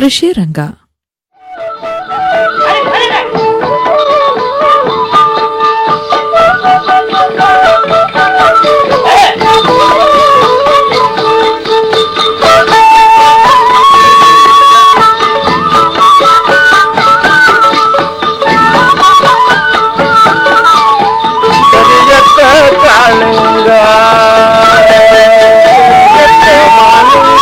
ಕೃಷಿ ರಂಗ ಕರಿಯತ್ತ ಕಾಳಿಂಗ ಕರಿಯತ್ತ ಮಾಲಿಂಗ.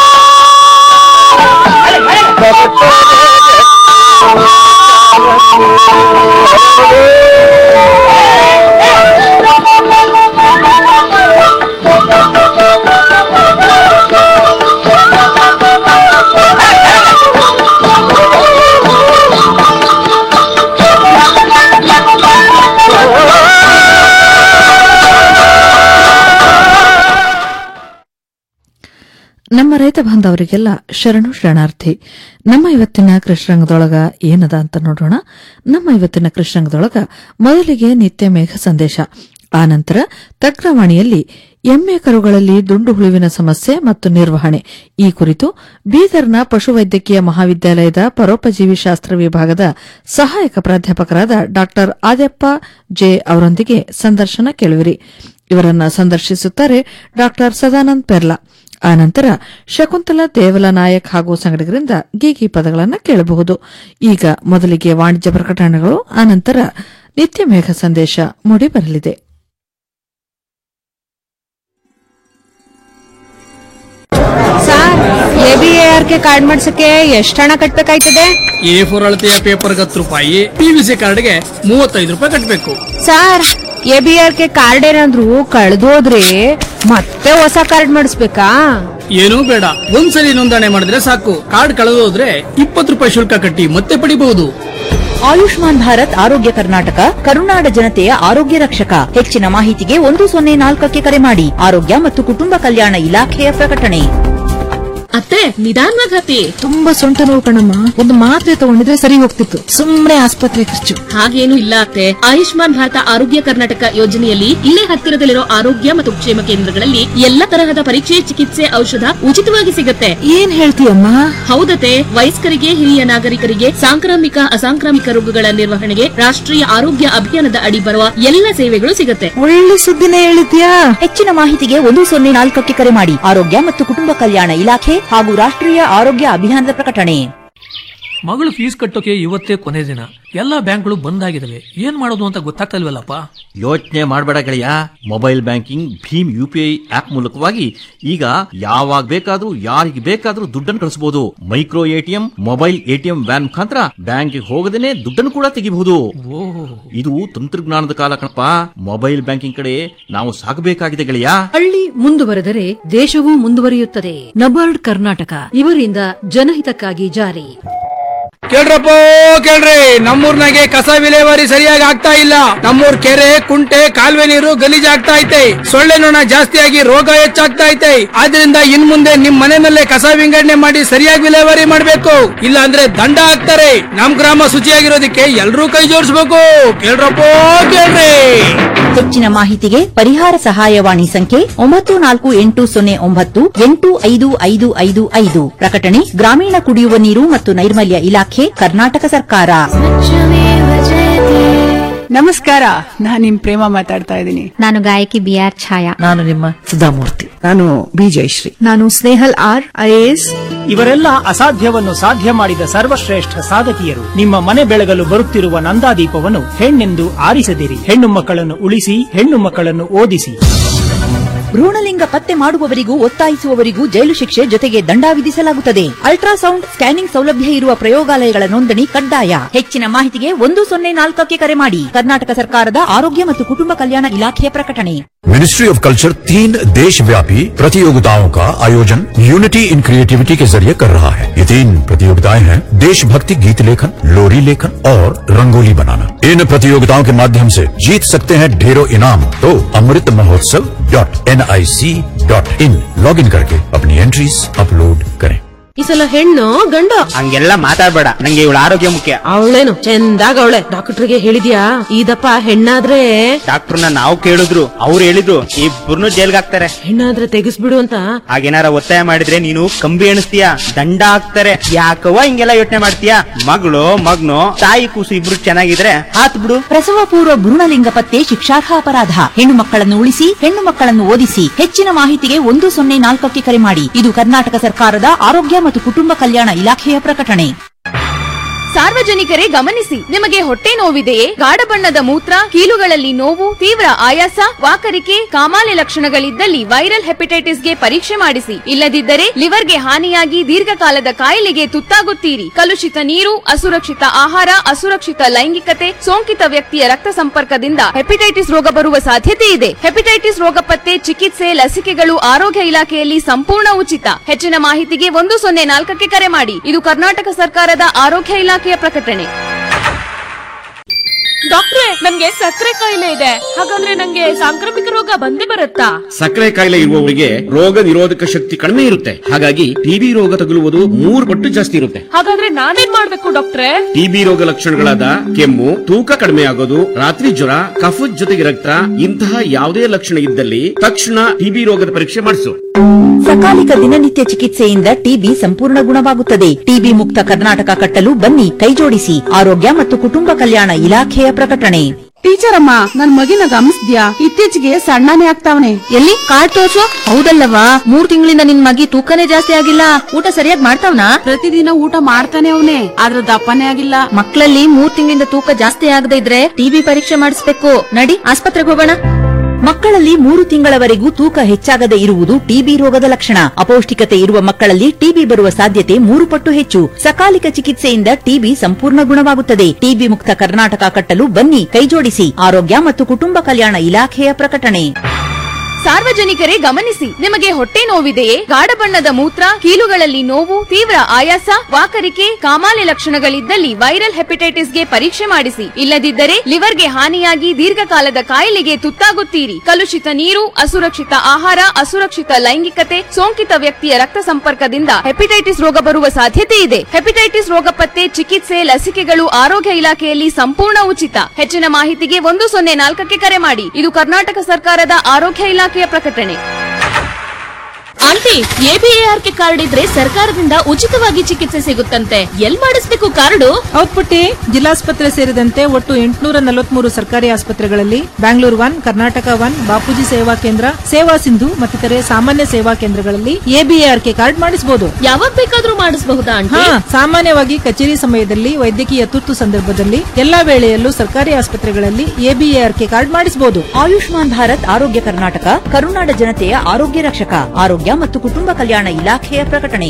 ನಮ್ಮ ರೈತ ಬಾಂಧವರಿಗೆಲ್ಲ ಶರಣು ಶರಣಾರ್ಥಿ ನಮ್ಮ ಇವತ್ತಿನ ಕೃಷ್ಣರಂಗದೊಳಗ ಏನದ ಅಂತ ನೋಡೋಣ ನಮ್ಮ ಇವತ್ತಿನ ಕೃಷ್ಣರಂಗದೊಳಗ ಮೊದಲಿಗೆ ನಿತ್ಯ ಮೇಘ ಸಂದೇಶ ಆನಂತರ ತಗ್ರವಾಣಿಯಲ್ಲಿ ಎಮ್ಮೆ ಕರುಗಳಲ್ಲಿ ದುಂಡು ಹುಳುವಿನ ಸಮಸ್ಯೆ ಮತ್ತು ನಿರ್ವಹಣೆ ಈ ಕುರಿತು ಬೀದರ್ನ ಪಶುವೈದ್ಯಕೀಯ ಮಹಾವಿದ್ಯಾಲಯದ ಪರೋಪಜೀವಿ ಶಾಸ್ತ್ರ ವಿಭಾಗದ ಸಹಾಯಕ ಪ್ರಾಧ್ಯಾಪಕರಾದ ಡಾ ಆದ್ಯಪ್ಪ ಜೆ ಅವರೊಂದಿಗೆ ಸಂದರ್ಶನ ಕೇಳುವಿರಿ ಇವರನ್ನ ಸಂದರ್ಶಿಸುತ್ತಾರೆ ಡಾ ಸದಾನಂದ್ ಪೆರ್ಲಾ ಆನಂತರ ಶಕುಂತಲಾ ದೇವಲ ನಾಯಕ್ ಹಾಗೂ ಸಂಗಡಿಗರಿಂದ ಗೀಗಿ ಪದಗಳನ್ನು ಕೇಳಬಹುದು ಈಗ ಮೊದಲಿಗೆ ವಾಣಿಜ್ಯ ಪ್ರಕಟಣೆಗಳು ಆನಂತರ ನಿತ್ಯ ಮೇಘ ಸಂದೇಶ ಮೂಡಿಬರಲಿದೆ sir A B A R K card ಮಾಡ್ಸಕ್ಕೆ ಎಷ್ಟು ಹಣ ಕಟ್ಬೇಕಾಯ್ತದೆ ಎ ಫೋರ್ ಅಳತೆಯ ಪೇಪರ್ಗೆ ಹತ್ತು ರೂಪಾಯಿ ಪಿವಿಸಿ ಕಾರ್ಡ್ಗೆ ಮೂವತ್ತೈದು ರೂಪಾಯಿ ಕಟ್ಟಬೇಕು sir A B R K card ಏನಾದ್ರು ಕಳ್ದೋದ್ರೆ ಮತ್ತೆ ಹೊಸ ಕಾರ್ಡ್ ಮಾಡಿಸ್ಬೇಕಾ ಏನೂ ಬೇಡ ಒಂದ್ಸಲಿ ನೋಂದಣಿ ಮಾಡಿದ್ರೆ ಸಾಕು ಕಾರ್ಡ್ ಕಳೆದೋದ್ರೆ ಇಪ್ಪತ್ತು ರೂಪಾಯಿ ಶುಲ್ಕ ಕಟ್ಟಿ ಮತ್ತೆ ಪಡಿಬಹುದು ಆಯುಷ್ಮಾನ್ ಭಾರತ್ ಆರೋಗ್ಯ ಕರ್ನಾಟಕ ಕರುನಾಡ ಜನತೆಯ ಆರೋಗ್ಯ ರಕ್ಷಕ ಹೆಚ್ಚಿನ ಮಾಹಿತಿಗೆ ಒಂದು ಸೊನ್ನೆ ನಾಲ್ಕಕ್ಕೆ ಕರೆ ಮಾಡಿ ಆರೋಗ್ಯ ಮತ್ತು ಕುಟುಂಬ ಕಲ್ಯಾಣ ಇಲಾಖೆಯ ಪ್ರಕಟಣೆ ಅತ್ತೆ ನಿಧಾನವಾಗಿ ಹತ್ತಿ ತುಂಬಾ ಸೊಂಟ ನೋವು ಕಣಮ್ಮ ಒಂದು ಮಾತ್ರೆ ತಗೊಂಡಿದ್ರೆ ಸರಿ ಹೋಗ್ತಿತ್ತು ಸುಮ್ಮನೆ ಆಸ್ಪತ್ರೆ ಖರ್ಚು ಹಾಗೇನು ಇಲ್ಲ ಅತ್ತೆ ಆಯುಷ್ಮಾನ್ ಭಾರತ ಆರೋಗ್ಯ ಕರ್ನಾಟಕ ಯೋಜನೆಯಲ್ಲಿ ಇಲ್ಲೇ ಹತ್ತಿರದಲ್ಲಿರೋ ಆರೋಗ್ಯ ಮತ್ತು ಕ್ಷೇಮ ಕೇಂದ್ರಗಳಲ್ಲಿ ಎಲ್ಲ ತರಹದ ಪರೀಕ್ಷೆ ಚಿಕಿತ್ಸೆ ಔಷಧ ಉಚಿತವಾಗಿ ಸಿಗುತ್ತೆ ಏನ್ ಹೇಳ್ತೀಯಮ್ಮ ಹೌದತೆ ವಯಸ್ಕರಿಗೆ ಹಿರಿಯ ನಾಗರಿಕರಿಗೆ ಸಾಂಕ್ರಾಮಿಕ ಅಸಾಂಕ್ರಾಮಿಕ ರೋಗಗಳ ನಿರ್ವಹಣೆಗೆ ರಾಷ್ಟ್ರೀಯ ಆರೋಗ್ಯ ಅಭಿಯಾನದ ಅಡಿ ಬರುವ ಎಲ್ಲ ಸೇವೆಗಳು ಸಿಗುತ್ತೆ ಒಳ್ಳೆ ಸುದ್ದಿನೇ ಹೇಳಿದ್ಯಾ ಹೆಚ್ಚಿನ ಮಾಹಿತಿಗೆ ಒಂದು ಸೊನ್ನೆ ನಾಲ್ಕಕ್ಕೆ ಕರೆ ಮಾಡಿ ಆರೋಗ್ಯ ಮತ್ತು ಕುಟುಂಬ ಕಲ್ಯಾಣ ಇಲಾಖೆ ಹಾಗೂ ರಾಷ್ಟ್ರೀಯ ಆರೋಗ್ಯ ಅಭಿಯಾನದ ಪ್ರಕಟಣೆ ಮಗಳು ಫೀಸ್ ಕಟ್ಟೋಕೆ ಇವತ್ತೇ ಕೊನೆ ದಿನ ಎಲ್ಲಾ ಬ್ಯಾಂಕ್ಗಳು ಬಂದ್ ಆಗಿದಾವೆ ಏನ್ ಮಾಡೋದು ಅಂತ ಗೊತ್ತಾಗ್ತಲ್ವಲ್ಲಪ್ಪ ಯೋಚನೆ ಮಾಡಬೇಡ ಗೆಳೆಯ ಮೊಬೈಲ್ ಬ್ಯಾಂಕಿಂಗ್ ಭೀಮ್ ಯು ಪಿ ಐ ಆಪ್ ಮೂಲಕವಾಗಿ ಈಗ ಯಾವಾಗ ಬೇಕಾದ್ರೂ ಯಾರಿಗೆ ಬೇಕಾದ್ರೂ ದುಡ್ಡನ್ನು ಕಳಿಸಬಹುದು micro ATM mobile ATM van ಮುಖಾಂತರ ಬ್ಯಾಂಕಿಗೆ ಹೋಗದೇನೆ ದುಡ್ಡನ್ನು ಕೂಡ ತೆಗಿಬಹುದು ಇದು ತಂತ್ರಜ್ಞಾನದ ಕಾಲ ಕಣಪ್ಪ ಮೊಬೈಲ್ ಬ್ಯಾಂಕಿಂಗ್ ಕಡೆ ನಾವು ಸಾಗಬೇಕಾಗಿದೆ ಗೆಳೆಯ ಹಳ್ಳಿ ಮುಂದುವರೆದರೆ ದೇಶವೂ ಮುಂದುವರಿಯುತ್ತದೆ ನಬಾರ್ಡ್ ಕರ್ನಾಟಕ ಇವರಿಂದ ಜನಹಿತಕ್ಕಾಗಿ ಜಾರಿ ಕೇಳ್ರಪ್ಪ ಕೇಳ್ರಿ ನಮ್ಮೂರ್ನಾಗೆ ಕಸ ವಿಲೇವಾರಿ ಸರಿಯಾಗಿ ಆಗ್ತಾ ಇಲ್ಲ ನಮ್ಮೂರ್ ಕೆರೆ ಕುಂಟೆ ಕಾಲುವೆ ನೀರು ಗಲೀಜ್ ಆಗ್ತಾ ಐತೆ ಸೊಳ್ಳೆ ನೊಣ ಜಾಸ್ತಿಯಾಗಿ ರೋಗ ಹೆಚ್ಚಾಗ್ತಾ ಐತೆ ಆದ್ರಿಂದ ಇನ್ ಮುಂದೆ ನಿಮ್ ಮನೆಯಲ್ಲೇ ಕಸ ವಿಂಗಡಣೆ ಮಾಡಿ ಸರಿಯಾಗಿ ವಿಲೇವಾರಿ ಮಾಡ್ಬೇಕು ಇಲ್ಲ ಅಂದ್ರೆ ದಂಡ ಹಾಕ್ತಾರೆ ನಮ್ ಗ್ರಾಮ ಶುಚಿಯಾಗಿರೋದಕ್ಕೆ ಎಲ್ರೂ ಕೈ ಜೋಡಿಸ್ಬೇಕು ಕೇಳ್ರಪ್ಪ ಕೇಳ್ರಿ ಹೆಚ್ಚಿನ ಮಾಹಿತಿಗೆ ಪರಿಹಾರ ಸಹಾಯವಾಣಿ ಸಂಖ್ಯೆ ಒಂಬತ್ತು ನಾಲ್ಕು ಎಂಟು ಸೊನ್ನೆ ಒಂಬತ್ತು ಎಂಟು ಐದು ಐದು ಐದು ಐದು ಪ್ರಕಟಣೆ ಗ್ರಾಮೀಣ ಕುಡಿಯುವ ನೀರು ಮತ್ತು ನೈರ್ಮಲ್ಯ ಇಲಾಖೆ ಕರ್ನಾಟಕ ಸರ್ಕಾರ ನಮಸ್ಕಾರ ನಾನ್ ನಿಮ್ ಪ್ರೇಮ ಮಾತಾಡ್ತಾ ಇದ್ದೀನಿ ನಾನು ಗಾಯಕಿ ಬಿ ಆರ್ ಛಾಯಾ ನಾನು ನಿಮ್ಮ ಸುಧಾಮೂರ್ತಿ ನಾನು ಬಿ ಜಯಶ್ರೀ ನಾನು ಸ್ನೇಹಲ್ ಆರ್ ಐಎಎಸ್ ಇವರೆಲ್ಲ ಅಸಾಧ್ಯವನ್ನು ಸಾಧ್ಯ ಮಾಡಿದ ಸರ್ವಶ್ರೇಷ್ಠ ಸಾಧಕಿಯರು ನಿಮ್ಮ ಮನೆ ಬೆಳಗಲು ಬರುತ್ತಿರುವ ನಂದಾದೀಪವನ್ನು ಹೆಣ್ಣೆಂದು ಆರಿಸದಿರಿ ಹೆಣ್ಣು ಮಕ್ಕಳನ್ನು ಉಳಿಸಿ ಹೆಣ್ಣು ಮಕ್ಕಳನ್ನು ಓದಿಸಿ ಭ್ರೂಣಲಿಂಗ ಪತ್ತೆ ಮಾಡುವವರಿಗೂ ಒತ್ತಾಯಿಸುವವರಿಗೂ ಜೈಲು ಶಿಕ್ಷೆ ಜೊತೆಗೆ ದಂಡ ವಿಧಿಸಲಾಗುತ್ತದೆ ಅಲ್ಟ್ರಾಸೌಂಡ್ ಸ್ಕ್ಯಾನಿಂಗ್ ಸೌಲಭ್ಯ ಇರುವ ಪ್ರಯೋಗಾಲಯಗಳ ನೋಂದಣಿ ಕಡ್ಡಾಯ ಹೆಚ್ಚಿನ ಮಾಹಿತಿಗೆ ಒಂದು ಸೊನ್ನೆ ನಾಲ್ಕಕ್ಕೆ ಕರೆ ಮಾಡಿ ಕರ್ನಾಟಕ ಸರ್ಕಾರದ ಆರೋಗ್ಯ ಮತ್ತು ಕುಟುಂಬ ಕಲ್ಯಾಣ ಇಲಾಖೆಯ ಪ್ರಕಟಣೆ मिनिस्ट्री ऑफ कल्चर तीन देश व्यापी प्रतियोगिताओं का आयोजन यूनिटी इन क्रिएटिविटी के जरिए कर रहा है ये तीन प्रतियोगिताएं हैं देशभक्ति गीत लेखन लोरी लेखन और रंगोली बनाना इन प्रतियोगिताओं के माध्यम से जीत सकते हैं ढेरों इनाम तो Amrit Mahotsav dot N I C dot in log in करके अपनी एंट्रीज अपलोड करें ಈ ಸಲ ಹೆಣ್ಣು ಗಂಡು ಹಂಗೆಲ್ಲ ಮಾತಾಡ್ಬೇಡ ನಂಗೆ ಇವಳ ಆರೋಗ್ಯ ಮುಖ್ಯ ಅವಳೇನು ಚಂದಾಗ ಅವಳೆ ಡಾಕ್ಟರ್ಗೆ ಹೇಳಿದ್ಯಾ ಇದಪ್ಪ ಹೆಣ್ಣಾದ್ರೆ ಡಾಕ್ಟರ್ನ ನಾವು ಕೇಳಿದ್ರು ಅವ್ರು ಹೇಳಿದ್ರು ಇಬ್ಬರನ್ನು ಜೈಲ್ಗೆ ಹಾಕ್ತಾರೆ ಹೆಣ್ಣಾದ್ರೆ ತೆಗಿಸ್ಬಿಡು ಅಂತ ಹಾಗೇನಾರ ಒತ್ತಾಯ ಮಾಡಿದ್ರೆ ನೀನು ಕಂಬಿ ಎಣಿಸ್ತೀಯ ದಂಡ ಹಾಕ್ತಾರೆ ಯಾಕವ್ವ ಹಿಂಗೆಲ್ಲ ಯೋಚನೆ ಮಾಡ್ತೀಯ ಮಗಳು ಮಗ್ನು ತಾಯಿ ಕೂಸು ಇಬ್ರು ಚೆನ್ನಾಗಿದ್ರೆ ಹಾತ್ ಬಿಡು ಪ್ರಸವ ಪೂರ್ವ ಭ್ರೂಣಲಿಂಗ ಪತ್ತೆ ಶಿಕ್ಷಾರ್ಹ ಅಪರಾಧ ಹೆಣ್ಣು ಮಕ್ಕಳನ್ನು ಉಳಿಸಿ ಹೆಣ್ಣು ಮಕ್ಕಳನ್ನು ಓದಿಸಿ ಹೆಚ್ಚಿನ ಮಾಹಿತಿಗೆ ಒಂದು ಸೊನ್ನೆ ನಾಲ್ಕಕ್ಕೆ ಕರೆ ಮಾಡಿ ಇದು ಕರ್ನಾಟಕ ಸರ್ಕಾರದ ಆರೋಗ್ಯ ಮತ್ತು ಕುಟುಂಬ ಕಲ್ಯಾಣ ಇಲಾಖೆಯ ಪ್ರಕಟಣೆ ಸಾರ್ವಜನಿಕರೇ ಗಮನಿಸಿ ನಿಮಗೆ ಹೊಟ್ಟೆ ನೋವಿದೆಯೇ ಗಾಢ ಬಣ್ಣದ ಮೂತ್ರ ಕೀಲುಗಳಲ್ಲಿ ನೋವು ತೀವ್ರ ಆಯಾಸ ವಾಕರಿಕೆ ಕಾಮಾಲೆ ಲಕ್ಷಣಗಳಿದ್ದಲ್ಲಿ ವೈರಲ್ ಹೆಪಟೈಟಿಸ್ಗೆ ಪರೀಕ್ಷೆ ಮಾಡಿಸಿ ಇಲ್ಲದಿದ್ದರೆ ಲಿವರ್ಗೆ ಹಾನಿಯಾಗಿ ದೀರ್ಘಕಾಲದ ಕಾಯಿಲೆಗೆ ತುತ್ತಾಗುತ್ತೀರಿ ಕಲುಷಿತ ನೀರು ಅಸುರಕ್ಷಿತ ಆಹಾರ ಅಸುರಕ್ಷಿತ ಲೈಂಗಿಕತೆ ಸೋಂಕಿತ ವ್ಯಕ್ತಿಯ ರಕ್ತ ಸಂಪರ್ಕದಿಂದ ಹೆಪಟೈಟಿಸ್ ರೋಗ ಬರುವ ಸಾಧ್ಯತೆ ಇದೆ ಹೆಪಟೈಟಿಸ್ ರೋಗ ಪತ್ತೆ ಚಿಕಿತ್ಸೆ ಲಸಿಕೆಗಳು ಆರೋಗ್ಯ ಇಲಾಖೆಯಲ್ಲಿ ಸಂಪೂರ್ಣ ಉಚಿತ ಹೆಚ್ಚಿನ ಮಾಹಿತಿಗೆ ಒಂದು ಸೊನ್ನೆ ನಾಲ್ಕಕ್ಕೆ ಕರೆ ಮಾಡಿ ಇದು ಕರ್ನಾಟಕ ಸರ್ಕಾರದ ಆರೋಗ್ಯ ಇಲಾಖೆಯ ಪ್ರಕಟಣೆ ಡಾಕ್ಟ್ರೆ ನನ್ಗೆ ಸಕ್ಕರೆ ಕಾಯಿಲೆ ಇದೆ ಹಾಗಾದ್ರೆ ನಂಗೆ ಸಾಂಕ್ರಾಮಿಕ ರೋಗ ಬಂದೇ ಬರುತ್ತಾ ಸಕ್ಕರೆ ಕಾಯಿಲೆ ಇರುವವರಿಗೆ ರೋಗ ನಿರೋಧಕ ಶಕ್ತಿ ಕಡಿಮೆ ಇರುತ್ತೆ ಹಾಗಾಗಿ ಟಿಬಿ ರೋಗ ತಗುಲುವುದು ಮೂರು ಪಟ್ಟು ಜಾಸ್ತಿ ಇರುತ್ತೆ ಹಾಗಾದ್ರೆ ನಾನೇನ್ ಮಾಡ್ಬೇಕು ಡಾಕ್ಟ್ರೆ ಟಿಬಿ ರೋಗ ಲಕ್ಷಣಗಳಾದ ಕೆಮ್ಮು ತೂಕ ಕಡಿಮೆ ಆಗೋದು ರಾತ್ರಿ ಜ್ವರ ಕಫದ ಜೊತೆಗೆ ರಕ್ತ ಇಂತಹ ಯಾವುದೇ ಲಕ್ಷಣ ಇದ್ದಲ್ಲಿ ತಕ್ಷಣ ಟಿಬಿ ರೋಗದ ಪರೀಕ್ಷೆ ಮಾಡಿಸು ಸಕಾಲಿಕ ದಿನನಿತ್ಯ ಚಿಕಿತ್ಸೆಯಿಂದ ಟಿಬಿ ಸಂಪೂರ್ಣ ಗುಣವಾಗುತ್ತದೆ ಟಿಬಿ ಮುಕ್ತ ಕರ್ನಾಟಕ ಕಟ್ಟಲು ಬನ್ನಿ ಕೈಜೋಡಿಸಿ ಆರೋಗ್ಯ ಮತ್ತು ಕುಟುಂಬ ಕಲ್ಯಾಣ ಇಲಾಖೆಯ ಪ್ರಕಟಣೆ ಟೀಚರ್ ಅಮ್ಮ ನನ್ ಮಗಿನ ಗಮನಿಸ್ದ್ಯಾ ಇತ್ತೀಚೆಗೆ ಸಣ್ಣನೇ ಆಗ್ತಾವನೆ ಎಲ್ಲಿ ಕಾರ್ಡ್ ತೋರ್ಸು ಹೌದಲ್ಲವಾ ಮೂರ್ ತಿಂಗಳಿಂದ ನಿನ್ ಮಗಿ ತೂಕನೇ ಜಾಸ್ತಿ ಆಗಿಲ್ಲ ಊಟ ಸರಿಯಾಗಿ ಮಾಡ್ತಾವ್ನಾ ಪ್ರತಿದಿನ ಊಟ ಮಾಡ್ತಾನೆ ಅವನೇ ಆದ್ರ ದಪ್ಪನೇ ಆಗಿಲ್ಲ ಮಕ್ಕಳಲ್ಲಿ ಮೂರ್ ತಿಂಗಳಿಂದ ತೂಕ ಜಾಸ್ತಿ ಆಗದೆ ಇದ್ರೆ ಟಿಬಿ ಪರೀಕ್ಷೆ ಮಾಡಿಸ್ಬೇಕು ನಡಿ ಆಸ್ಪತ್ರೆಗೆ ಹೋಗೋಣ ಮಕ್ಕಳಲ್ಲಿ ಮೂರು ತಿಂಗಳವರೆಗೂ ತೂಕ ಹೆಚ್ಚಾಗದೆ ಇರುವುದು ಟಿಬಿ ರೋಗದ ಲಕ್ಷಣ ಅಪೌಷ್ಟಿಕತೆ ಇರುವ ಮಕ್ಕಳಲ್ಲಿ ಟಿಬಿ ಬರುವ ಸಾಧ್ಯತೆ ಮೂರು ಪಟ್ಟು ಹೆಚ್ಚು ಸಕಾಲಿಕ ಚಿಕಿತ್ಸೆಯಿಂದ ಟಿಬಿ ಸಂಪೂರ್ಣ ಗುಣವಾಗುತ್ತದೆ ಟಿಬಿ ಮುಕ್ತ ಕರ್ನಾಟಕ ಕಟ್ಟಲು ಬನ್ನಿ ಕೈಜೋಡಿಸಿ ಆರೋಗ್ಯ ಮತ್ತು ಕುಟುಂಬ ಕಲ್ಯಾಣ ಇಲಾಖೆಯ ಪ್ರಕಟಣೆ ಸಾರ್ವಜನಿಕರೇ ಗಮನಿಸಿ ನಿಮಗೆ ಹೊಟ್ಟೆ ನೋವಿದೆಯೇ ಗಾಢ ಬಣ್ಣದ ಮೂತ್ರ ಕೀಲುಗಳಲ್ಲಿ ನೋವು ತೀವ್ರ ಆಯಾಸ ವಾಕರಿಕೆ ಕಾಮಾಲೆ ಲಕ್ಷಣಗಳಿದ್ದಲ್ಲಿ ವೈರಲ್ ಹೆಪಟೈಟಿಸ್ಗೆ ಪರೀಕ್ಷೆ ಮಾಡಿಸಿ ಇಲ್ಲದಿದ್ದರೆ ಲಿವರ್ಗೆ ಹಾನಿಯಾಗಿ ದೀರ್ಘಕಾಲದ ಕಾಯಿಲೆಗೆ ತುತ್ತಾಗುತ್ತೀರಿ ಕಲುಷಿತ ನೀರು ಅಸುರಕ್ಷಿತ ಆಹಾರ ಅಸುರಕ್ಷಿತ ಲೈಂಗಿಕತೆ ಸೋಂಕಿತ ವ್ಯಕ್ತಿಯ ರಕ್ತ ಸಂಪರ್ಕದಿಂದ ಹೆಪಟೈಟಿಸ್ ರೋಗ ಬರುವ ಸಾಧ್ಯತೆ ಇದೆ ಹೆಪಟೈಟಿಸ್ ರೋಗ ಪತ್ತೆ ಚಿಕಿತ್ಸೆ ಲಸಿಕೆಗಳು ಆರೋಗ್ಯ ಇಲಾಖೆಯಲ್ಲಿ ಸಂಪೂರ್ಣ ಉಚಿತ ಹೆಚ್ಚಿನ ಮಾಹಿತಿಗೆ ಒಂದು ಸೊನ್ನೆ ನಾಲ್ಕಕ್ಕೆ ಕರೆ ಮಾಡಿ ಇದು ಕರ್ನಾಟಕ ಸರ್ಕಾರದ ಆರೋಗ್ಯ ಇಲಾಖೆಯ ಪ್ರಕಟಣೆ ಆಂಟಿ ಎಬಿಎಆರ್ಕೆ ಕಾರ್ಡ್ ಇದ್ರೆ ಸರ್ಕಾರದಿಂದ ಉಚಿತವಾಗಿ ಚಿಕಿತ್ಸೆ ಸಿಗುತ್ತಂತೆ ಎಲ್ ಮಾಡಿಸ್ಬೇಕು ಕಾರ್ಡು ಹೌದ್ ಪುಟ್ಟಿ ಜಿಲ್ಲಾಸ್ಪತ್ರೆ ಸೇರಿದಂತೆ ಒಟ್ಟು ಎಂಟುನೂರ ನಲವತ್ಮೂರು ಸರ್ಕಾರಿ ಆಸ್ಪತ್ರೆಗಳಲ್ಲಿ ಬ್ಯಾಂಗ್ಳೂರ್ ಒನ್ ಕರ್ನಾಟಕ ಒನ್ ಬಾಪೂಜಿ ಸೇವಾ ಕೇಂದ್ರ ಸೇವಾ ಸಿಂಧು ಮತ್ತಿತರೆ ಸಾಮಾನ್ಯ ಸೇವಾ ಕೇಂದ್ರಗಳಲ್ಲಿ ಎಬಿಎಆರ್ಕೆ ಕಾರ್ಡ್ ಮಾಡಿಸಬಹುದು ಯಾವಾಗ ಬೇಕಾದ್ರೂ ಮಾಡಿಸಬಹುದಾ ಆಂಟಿ ಹಾ ಸಾಮಾನ್ಯವಾಗಿ ಕಚೇರಿ ಸಮಯದಲ್ಲಿ ವೈದ್ಯಕೀಯ ತುರ್ತು ಸಂದರ್ಭದಲ್ಲಿ ಎಲ್ಲಾ ವೇಳೆಯಲ್ಲೂ ಸರ್ಕಾರಿ ಆಸ್ಪತ್ರೆಗಳಲ್ಲಿ ಎಬಿಎಆರ್ಕೆ ಕಾರ್ಡ್ ಮಾಡಿಸಬಹುದು ಆಯುಷ್ಮಾನ್ ಭಾರತ್ ಆರೋಗ್ಯ ಕರ್ನಾಟಕ ಕರುನಾಡ ಜನತೆಯ ಆರೋಗ್ಯ ರಕ್ಷಕ ಆರೋಗ್ಯ ಮತ್ತು ಕುಟುಂಬ ಕಲ್ಯಾಣ ಇಲಾಖೆಯ ಪ್ರಕಟಣೆ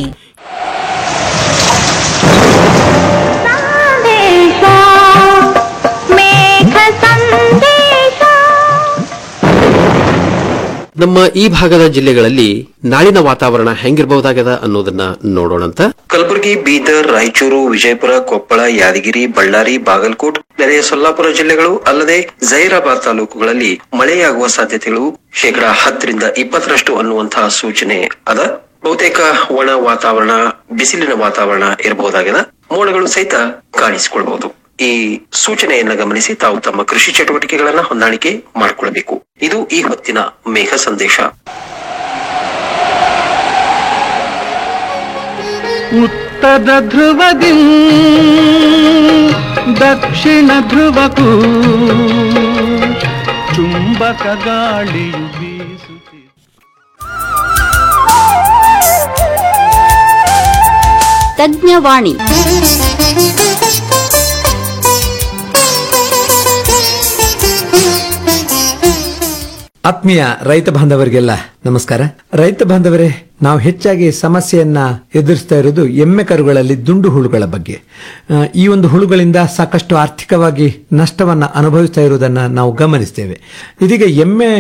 ನಮ್ಮ ಈ ಭಾಗದ ಜಿಲ್ಲೆಗಳಲ್ಲಿ ನಾಳಿನ ವಾತಾವರಣ ಹೆಂಗಿರಬಹುದಾಗದ ಅನ್ನೋದನ್ನ ನೋಡೋಣಂತ ಕಲಬುರಗಿ ಬೀದರ್ ರಾಯಚೂರು ವಿಜಯಪುರ ಕೊಪ್ಪಳ ಯಾದಗಿರಿ ಬಳ್ಳಾರಿ ಬಾಗಲಕೋಟ್ ನೆರೆಯ ಸೊಲ್ಲಾಪುರ ಜಿಲ್ಲೆಗಳು ಅಲ್ಲದೆ ಜೈರಾಬಾದ್ ತಾಲೂಕುಗಳಲ್ಲಿ ಮಳೆಯಾಗುವ ಸಾಧ್ಯತೆಗಳು ಶೇಕಡಾ ಹತ್ತರಿಂದ ಇಪ್ಪತ್ತರಷ್ಟು ಅನ್ನುವಂತಹ ಸೂಚನೆ ಅದ ಬಹುತೇಕ ಒಣ ವಾತಾವರಣ ಬಿಸಿಲಿನ ವಾತಾವರಣ ಇರಬಹುದಾಗಿದೆ ಮೋಡಗಳು ಸಹಿತ ಕಾಣಿಸಿಕೊಳ್ಬಹುದು ಈ ಸೂಚನೆಯನ್ನ ಗಮನಿಸಿ ತಾವು ತಮ್ಮ ಕೃಷಿ ಚಟುವಟಿಕೆಗಳನ್ನ ಹೊಂದಾಣಿಕೆ ಮಾಡಿಕೊಳ್ಳಬೇಕು ಇದು ಈ ಹೊತ್ತಿನ ಮೇಘ ಸಂದೇಶ ಉತ್ತರ ಧ್ರುವದಿ ದಕ್ಷಿಣ ಧ್ರುವಕ್ಕೂ ಚುಂಬಕ ಗಾಳಿಯು ಬೀಸುತ್ತಿದೆ ತಜ್ಞವಾಣಿ ಆತ್ಮೀಯ ರೈತ ಬಾಂಧವರಿಗೆಲ್ಲ ನಮಸ್ಕಾರ ರೈತ ಬಾಂಧವರೇ ನಾವು ಹೆಚ್ಚಾಗಿ ಸಮಸ್ಯೆಯನ್ನ ಎದುರಿಸ್ತಾ ಇರೋದು ಎಮ್ಮೆ ಕರುಗಳಲ್ಲಿ ದುಂಡು ಹುಳುಗಳ ಬಗ್ಗೆ ಆ, ಈ ಒಂದು ಹುಳುಗಳಿಂದ ಸಾಕಷ್ಟು ಆರ್ಥಿಕವಾಗಿ ನಷ್ಟವನ್ನ ಅನುಭವಿಸ್ತಾ ಇರುವುದನ್ನ ನಾವು ಗಮನಿಸ್ತೇವೆ ಇದೀಗ ಎಮ್ಮೆ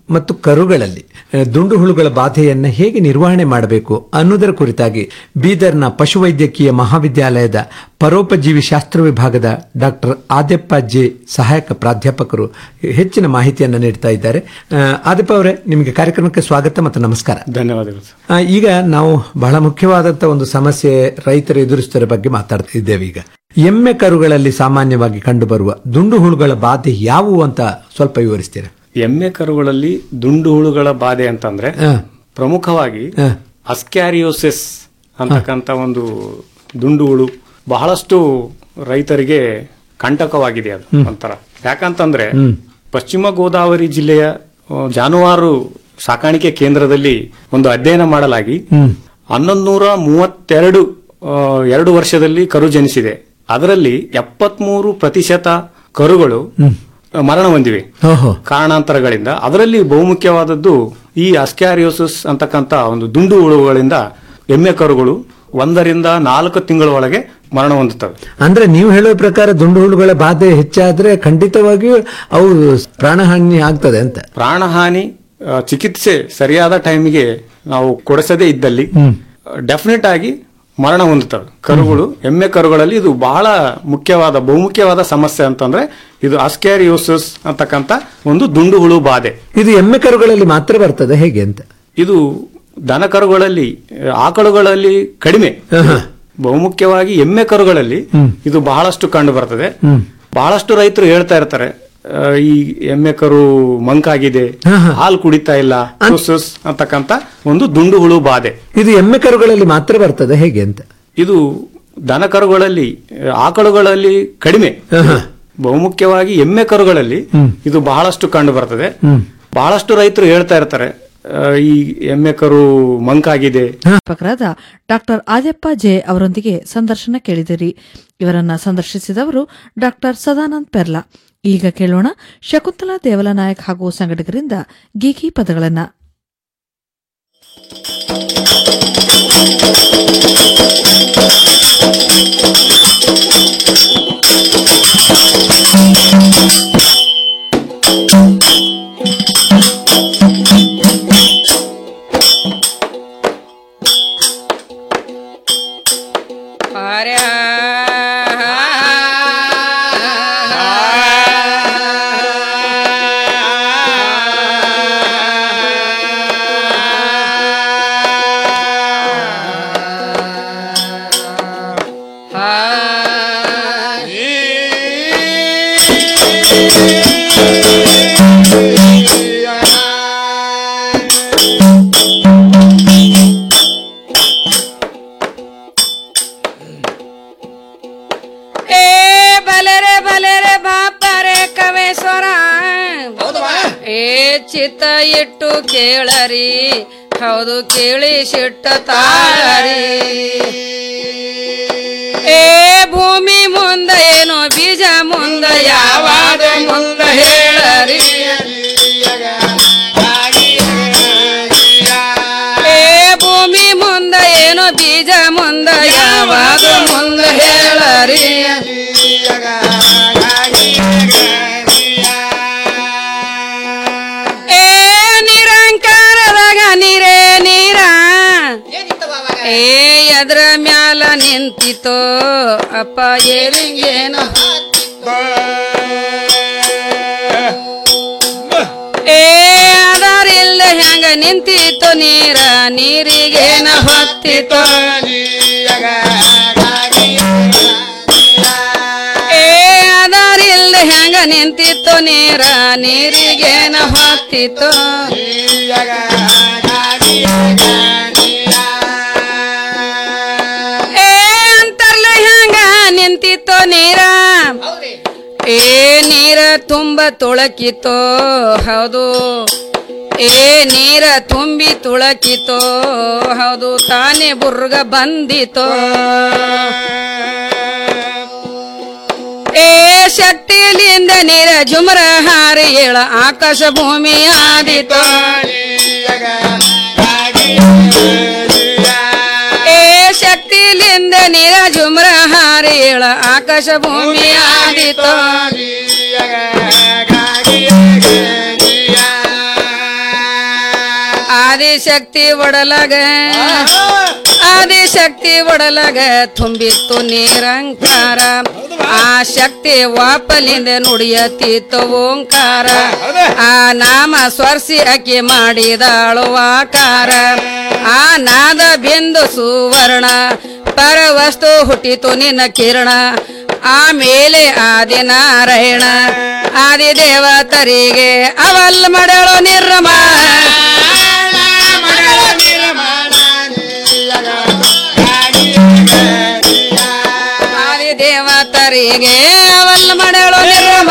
ಮತ್ತು ಕರುಗಳಲ್ಲಿ ಆ, ದುಂಡು ಹುಳುಗಳ ಬಾಧೆಯನ್ನು ಹೇಗೆ ನಿರ್ವಹಣೆ ಮಾಡಬೇಕು ಅನ್ನೋದರ ಕುರಿತಾಗಿ ಬೀದರ್ನ ಪಶುವೈದ್ಯಕೀಯ ಮಹಾವಿದ್ಯಾಲಯದ ಪರೋಪಜೀವಿ ಶಾಸ್ತ್ರ ವಿಭಾಗದ ಡಾಕ್ಟರ್ ಆದ್ಯಪ್ಪ ಜೆ ಸಹಾಯಕ ಪ್ರಾಧ್ಯಾಪಕರು ಹೆಚ್ಚಿನ ಮಾಹಿತಿಯನ್ನು ನೀಡ್ತಾ ಇದ್ದಾರೆ ಆ, ಆದ್ಯಪ್ಪ ಅವರೇ ನಿಮಗೆ ಕಾರ್ಯಕ್ರಮಕ್ಕೆ ಸ್ವಾಗತ ಮತ್ತು ನಮಸ್ಕಾರ ಧನ್ಯವಾದಗಳು ಸರ್. ಆ, ಈಗ ನಾವು ಬಹಳ ಮುಖ್ಯವಾದಂತಹ ಒಂದು ಸಮಸ್ಯೆ ರೈತರು ಎದುರಿಸುವುದರ ಬಗ್ಗೆ ಮಾತಾಡ್ತಾ ಇದ್ದೇವೆ ಈಗ ಎಮ್ಮೆ ಕರುಗಳಲ್ಲಿ ಸಾಮಾನ್ಯವಾಗಿ ಕಂಡುಬರುವ ದುಂಡು ಹುಳುಗಳ ಬಾಧೆ ಯಾವುವು ಅಂತ ಸ್ವಲ್ಪ ವಿವರಿಸ್ತೀರಾ ಎಮ್ಮೆ ಕರುಗಳಲ್ಲಿ ದುಂಡು ಹುಳುಗಳ ಬಾಧೆ ಅಂತಂದ್ರೆ ಪ್ರಮುಖವಾಗಿ ಅಸ್ಕ್ಯಾರಿಯೋಸಿಸ್ ಅಂತಕ್ಕಂತ ಒಂದು ದುಂಡು ಹುಳು ಬಹಳಷ್ಟು ರೈತರಿಗೆ ಕಂಟಕವಾಗಿದೆ ಅದು ಒಂಥರ ಯಾಕಂತಂದ್ರೆ ಪಶ್ಚಿಮ ಗೋದಾವರಿ ಜಿಲ್ಲೆಯ ಆ, ಜಾನುವಾರು ಸಾಕಾಣಿಕೆ ಕೇಂದ್ರದಲ್ಲಿ ಒಂದು ಅಧ್ಯಯನ ಮಾಡಲಾಗಿ ಹನ್ನೊಂದು ನೂರ ಮೂವತ್ತೆರಡು ಆ, ಎರಡು ವರ್ಷದಲ್ಲಿ ಕರು ಜನಿಸಿದೆ ಅದರಲ್ಲಿ ಎಪ್ಪತ್ಮೂರು ಪ್ರತಿಶತ ಕರುಗಳು ಮರಣ ಹೊಂದಿವೆ ಕಾರಣಾಂತರಗಳಿಂದ ಅದರಲ್ಲಿ ಬಹುಮುಖ್ಯವಾದದ್ದು ಈ ಅಸ್ಕ್ಯಾರಿಯೋಸಿಸ್ ಅಂತಕ್ಕಂತ ಒಂದು ದುಂಡು ಹುಳುಗಳಿಂದ ಎಮ್ಮೆ ಕರುಗಳು ಒಂದರಿಂದ ನಾಲ್ಕು ತಿಂಗಳ ಒಳಗೆ ಮರಣ ಹೊಂದುತ್ತವೆ ಅಂದ್ರೆ ನೀವು ಹೇಳೋ ಪ್ರಕಾರ ದುಂಡು ಹುಳುಗಳ ಬಾಧೆ ಹೆಚ್ಚಾದ್ರೆ ಖಂಡಿತವಾಗಿಯೂ ಅವು ಪ್ರಾಣಹಾನಿ ಆಗ್ತದೆ ಅಂತ ಪ್ರಾಣಹಾನಿ ಆ, ಚಿಕಿತ್ಸೆ ಸರಿಯಾದ ಟೈಮಿಗೆ ನಾವು ಕೊಡಿಸದೇ ಇದ್ದಲ್ಲಿ ಡೆಫಿನೆಟ್ ಆಗಿ ಮರಣ ಹೊಂದುತ್ತವೆ ಕರುಗಳು ಎಮ್ಮೆ ಕರುಗಳಲ್ಲಿ ಇದು ಬಹಳ ಮುಖ್ಯವಾದ ಬಹುಮುಖ್ಯವಾದ ಸಮಸ್ಯೆ ಅಂತಂದ್ರೆ ಇದು ಅಸ್ಕ್ಯಾರಿಯೋಸಿಸ್ ಅಂತಕ್ಕಂತ ಒಂದು ದುಂಡು ಹುಳು ಬಾಧೆ ಇದು ಎಮ್ಮೆ ಕರುಗಳಲ್ಲಿ ಮಾತ್ರ ಬರ್ತದೆ ಹೇಗೆ ಅಂತ ಇದು ದನ ಕರುಗಳಲ್ಲಿ ಆಕಳುಗಳಲ್ಲಿ ಕಡಿಮೆ ಬಹುಮುಖ್ಯವಾಗಿ ಎಮ್ಮೆ ಕರುಗಳಲ್ಲಿ ಇದು ಬಹಳಷ್ಟು ಕಂಡು ಬರ್ತದೆ ಬಹಳಷ್ಟು ರೈತರು ಹೇಳ್ತಾ ಇರ್ತಾರೆ ಆ, ಈ ಎಮ್ಮೆ ಕರು ಮಂಕಾಗಿದೆ ಹಾಲು ಕುಡಿತಾ ಇಲ್ಲ ಸುಸ್ ಅಂತಕ್ಕಂತ ಒಂದು ದುಂಡು ಹುಳು ಬಾಧೆ ಇದು ಎಮ್ಮೆ ಕರುಗಳಲ್ಲಿ ಮಾತ್ರ ಬರ್ತದೆ ಹೇಗೆ ಅಂತ ಇದು ದನ ಕರುಗಳಲ್ಲಿ ಆಕಳುಗಳಲ್ಲಿ ಕಡಿಮೆ ಬಹುಮುಖ್ಯವಾಗಿ ಎಮ್ಮೆ ಕರುಗಳಲ್ಲಿ ಇದು ಬಹಳಷ್ಟು ಕಂಡು ಬರ್ತದೆ ಬಹಳಷ್ಟು ರೈತರು ಹೇಳ್ತಾ ಇರ್ತಾರೆ ಆ, ಈ ಎಮ್ಮೆ ಕರು ಮಂಕಾಗಿದೆ ಪ್ರಾಧ್ಯಾಪಕರಾದ ಡಾಕ್ಟರ್ ಆದ್ಯಪ್ಪ ಜೆ ಅವರೊಂದಿಗೆ ಸಂದರ್ಶನ ಕೇಳಿದಿರಿ ಇವರನ್ನ ಸಂದರ್ಶಿಸಿದವರು ಡಾಕ್ಟರ್ ಸದಾನಂದ್ ಪೆರ್ಲಾ ಈಗ ಕೇಳೋಣ ಶಕುಂತಲಾ ದೇವಲನಾಯಕ್ ಹಾಗೂ ಸಂಘಟಕರಿಂದ ಗೀಗಿ ಪದಗಳನ್ನ ಏ ಬಲೆರೆ ಬಲೆರೆ ಬಾಪರೆ ಕವೇಶ್ವರ ಏ ಚಿತ್ತ ಇಟ್ಟು ಕೇಳರಿ ಹೌದು ಕೇಳಿ ಶಿಟ್ಟ ತಾಳರಿ ಏ ಭೂಮಿ ಮುಂದ ಏನೋ ಬೀಜ ಮುಂದ ಯಾವಾಗ ಮುಂದ ಹೇಳರಿ ಏ ಭೂಮಿ ಮುಂದ ಏನೋ ಬೀಜ ಮುಂದ ಯಾವಾಗ ಮುಂದ ಹೇಳರಿ ಏ ನಿರಂಕಾರದಾಗ ನೀರೇ ನೀರ ಏ ಎದ್ರ ಮ್ಯಾಲ ನಿಂತಿತೋ ಅಪ್ಪ ಏರಿಂಗೇನು ಏ ಅದರಿಲ್ಲ ಹೆಂಗ ನಿಂತಿತ್ತು ನೀರ ನೀರಿಗೇನ ಹೊತ್ತಿತ್ತು ಏ ಅದರಿಲ್ಲ ಹೆಂಗ ನಿಂತಿತ್ತು ನೀರ ನೀರಿಗೇನ ಹೊತ್ತಿತ್ತು ಏ ಅಂತರ್ಲ ಹೆಂಗ ನಿಂತಿತ್ತು ನೀರ ಏ ನೀರ ತುಂಬ ತುಳಕಿತೋ ಹೌದು ಏ ನೀರ ತುಂಬಿ ತುಳಕಿತೋ ಹೌದು ತಾನೇ ಬುರ್ಗ ಬಂದಿತೋ ಏ ಶಕ್ತಿಲಿಂದ ನೀರ ಜುಮರ ಹಾರಿ ಏಳ ಆಕಾಶ ಭೂಮಿ ಆದಿತೋ ಏ ಶಕ್ತಿಲಿಂದ ನೀರ ಜುಮರ ಹಾರಿ ಏಳ ಆಕಾಶ ಭೂಮಿ ಆದಿತೋ ಆದಿಶಕ್ತಿ ಒಡಲಗ ಆದಿಶಕ್ತಿ ಒಡಲಗ ತುಂಬಿತ್ತು ನಿರಂಕಾರ ಆ ಶಕ್ತಿ ವಾಪಲಿಂದ ನುಡಿಯತಿತ್ತು ಓಂಕಾರ ಆ ನಾಮ ಸ್ವರ್ಸಿ ಅಕ್ಕಿ ಮಾಡಿದಾಳು ಆಕಾರ ಆ ನಾದ ಬಿಂದು ಸುವರ್ಣ ಪರವಸ್ತು ಹುಟ್ಟಿತು ನಿನ್ನ ಕಿರಣ ಆಮೇಲೆ ಆದಿನಾರಾಯಣ ಆದಿ ದೇವತರಿಗೆ ಅವಲ್ ಮಾಡಳು ನಿರ್ಮ ಆದಿ ದೇವತರಿಗೆ ಅವಲ್ ಮಾಡಳು ನಿರ್ಮ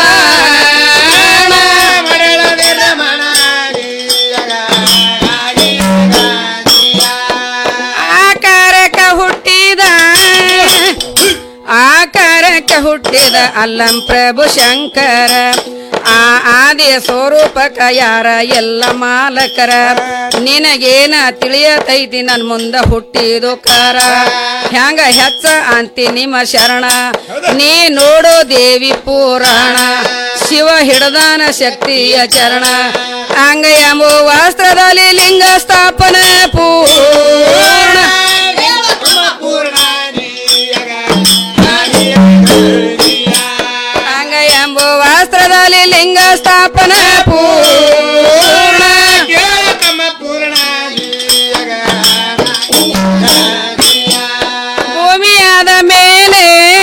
ಆಕಾರಕ ಹುಟ್ಟಿದ ಆಕಾರಕ್ಕೆ ಹುಟ್ಟಿದ ಅಲ್ಲಂ ಪ್ರಭು ಶಂಕರ ಆ ಆದಿ ಸ್ವರೂಪಕ ಯಾರ ಎಲ್ಲ ಮಾಲಕರ ನಿನಗೇನ ತಿಳಿಯತೈತಿ ನನ್ ಮುಂದ ಹುಟ್ಟಿದು ಕಾರ ಹ್ಯಾಂಗ ಹೆಚ್ಚ ಅಂತಿ ನಿಮ್ಮ ಶರಣ ನೀ ನೋಡು ದೇವಿ ಪುರಾಣ ಶಿವ ಹಿಡದಾನ ಶಕ್ತಿಯ ಚರಣ ಅಂಗ ಎಂಬ ವಸ್ತ್ರದಲ್ಲಿ ಲಿಂಗ ಸ್ಥಾಪನೆ ಪೂರ್ಣ ಅಂಗ ಎಂಬ ವಸ್ತ್ರದಲ್ಲಿ ಲಿಂಗ ಸ್ಥಾಪನೆ ಪೂರ್ಣ ಭೂಮಿಯಾದ ಮೇಲೆ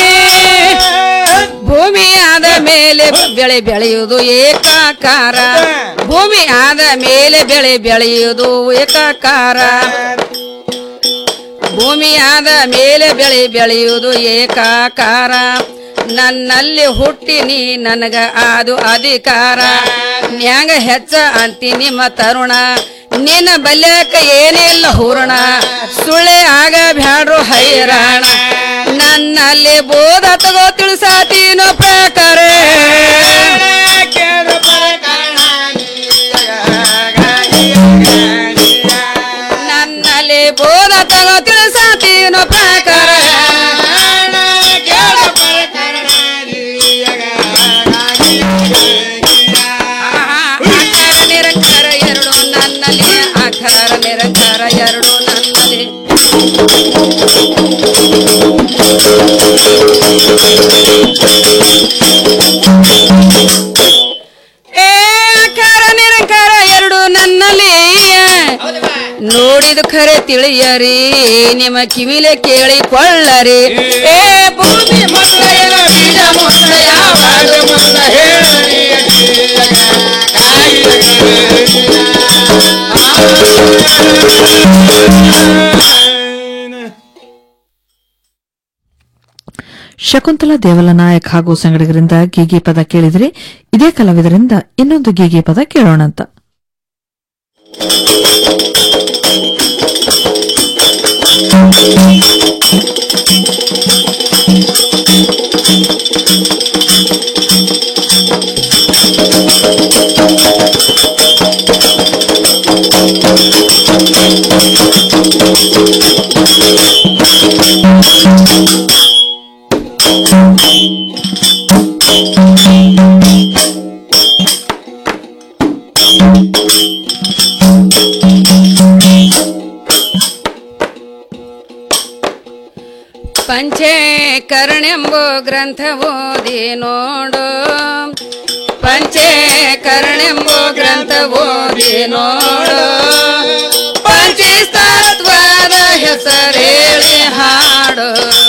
ಭೂಮಿಯಾದ ಮೇಲೆ ಬೆಳೆ ಬೆಳೆಯುವುದು ಏಕಾಕಾರ ಭೂಮಿ ಆದ ಮೇಲೆ ಬೆಳೆ ಬೆಳೆಯುವುದು ಏಕಾಕಾರ ಭೂಮಿಯಾದ ಮೇಲೆ ಬೆಳೆ ಬೆಳೆಯುವುದು ಏಕಾಕಾರ ನನ್ನಲ್ಲಿ ಹುಟ್ಟಿ ನೀ ನನಗ ಅದು ಅಧಿಕಾರ ನ್ಯಾಂಗ ಹೆಚ್ಚ ಅಂತಿ ನಿಮ್ಮ ತರುಣ ನಿನ್ನ ಬಲ್ಯಕ ಏನಿಲ್ಲ ಹೂರಣ ಸುಳ್ಳೆ ಆಗ ಬ್ಯಾಡ್ರು ಹೈರಾಣ ನನ್ನಲ್ಲಿ ಬೋಧ ತಗೋ ತಿಳಿಸಾತೀನೋ ಪ್ರಕಾರ ನನ್ನಲ್ಲಿ ಬೋಧ ತಗೋ ತಿಳಿಸಾತೀನೋ ಪ್ರಕಾರ ಆಕಾರ ನಿರಂಕಾರ ಎರಡು ನನ್ನಲ್ಲಿ ಆಕಾರ ನಿರಂಕಾರ ಎರಡು ನನ್ನಲ್ಲಿ ಏ ಆಕಾರ ನಿರಂಕಾರ ಎರಡು ನನ್ನಲ್ಲಿ ನೋಡಿದ ಖರೆ ತಿಳಿಯರಿ ನಿಮ್ಮ ಕಿವಿಲೆ ಕೇಳಿಕೊಳ್ಳರಿ ಏ ಭೂಮಿ ಮಕ್ಕಳ ಬೀಜ ಮೊತ್ತ ಯಾವಾಗ ಮೊತ್ತ ಹೇಳರಿ ಶಕುಂತಲಾ ದೇವಲ ನಾಯಕ್ ಹಾಗೂ ಸಂಗಡಿಗರಿಂದ ಗೀಗಿ ಪದ ಕೇಳಿದ್ರಿ ಇದೇ ಕಲಾವಿದರಿಂದ ಇನ್ನೊಂದು ಗೀಗಿ ಪದ ಕೇಳೋಣಂತ ಪಂಚೇಕರಣೆಂಬ ಗ್ರಂಥ ಓದಿ ನೋಡು ಪಂಚೇಕರಣೆಂಬ ಗ್ರಂಥ ಓದಿ ನೋಡು ಪಂಚತತ್ವದ ಹೆಸರೇಳಿ ಹಾಡು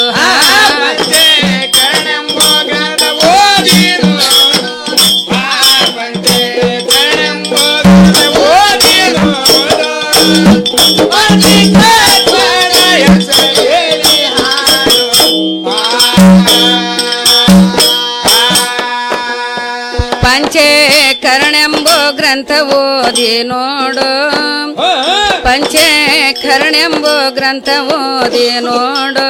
ಪಂಚೇಕರಣೆಂಬ ಗ್ರಂಥ ಓದಿ ನೋಡು ಪಂಚೇಕರಣೆಂಬ ಗ್ರಂಥ ಓದಿ ನೋಡು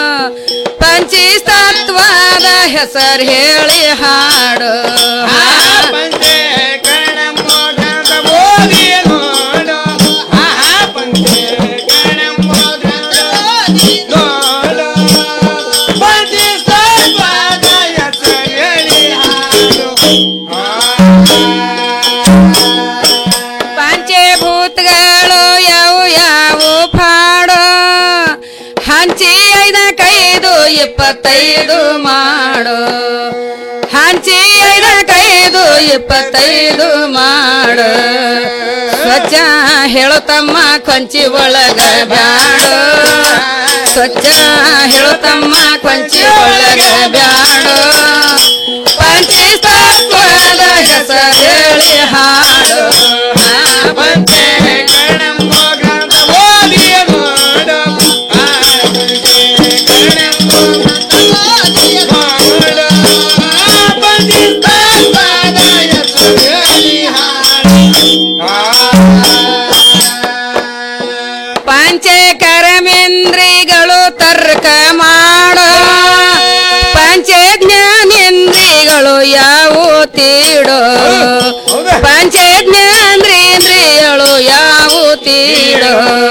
ಪಂಚತತ್ವದ ಹೆಸರು ಹೇಳಿ ಹಾಡು ಪಂಚಭೂತಗಳು ಇಪ್ಪತ್ತೈದು ಮಾಡು ಹಂಚಿ ಐದಕೈದು ಇಪ್ಪತ್ತೈದು ಮಾಡು ಸ್ವಚ್ಛ ಹೇಳುತ್ತಮ್ಮ ಕೊಂಚಿ ಒಳಗ ಬ್ಯಾಡು ಸ್ವಚ್ಛ ಹೇಳುತ್ತಮ್ಮ ಕೊಂಚಿ ಒಳಗ ಬ್ಯಾಡು ಪಂಚತತ್ವದ ಹೆಸರು ಹೇಳಿ ಹಾಡು ಹಾ, ಪಂಚೆ ಕಣಂಬೋಗದ ಓದಿಯ ನೋಡು. ಆ, ಪಂಚೆ ಕಣಂಬೋಗದ ಓದಿಯ ನೋಡು. ಆ, ಪಂಚತತ್ವದ ಹೆಸರು ಹೇಳಿ ಪಂಚೆ ಕರ್ಮೇಂದ್ರಿಗಳು ತರ್ಕ ಮಾಡೋ ಪಂಚೆ ಜ್ಞಾನೇಂದ್ರಿಗಳು ಯಾವು ತೀಡೋ ಪಂಚೆ ಜ್ಞಾನೇಂದ್ರಿಯಗಳು ಯಾವು ತೀಡೋ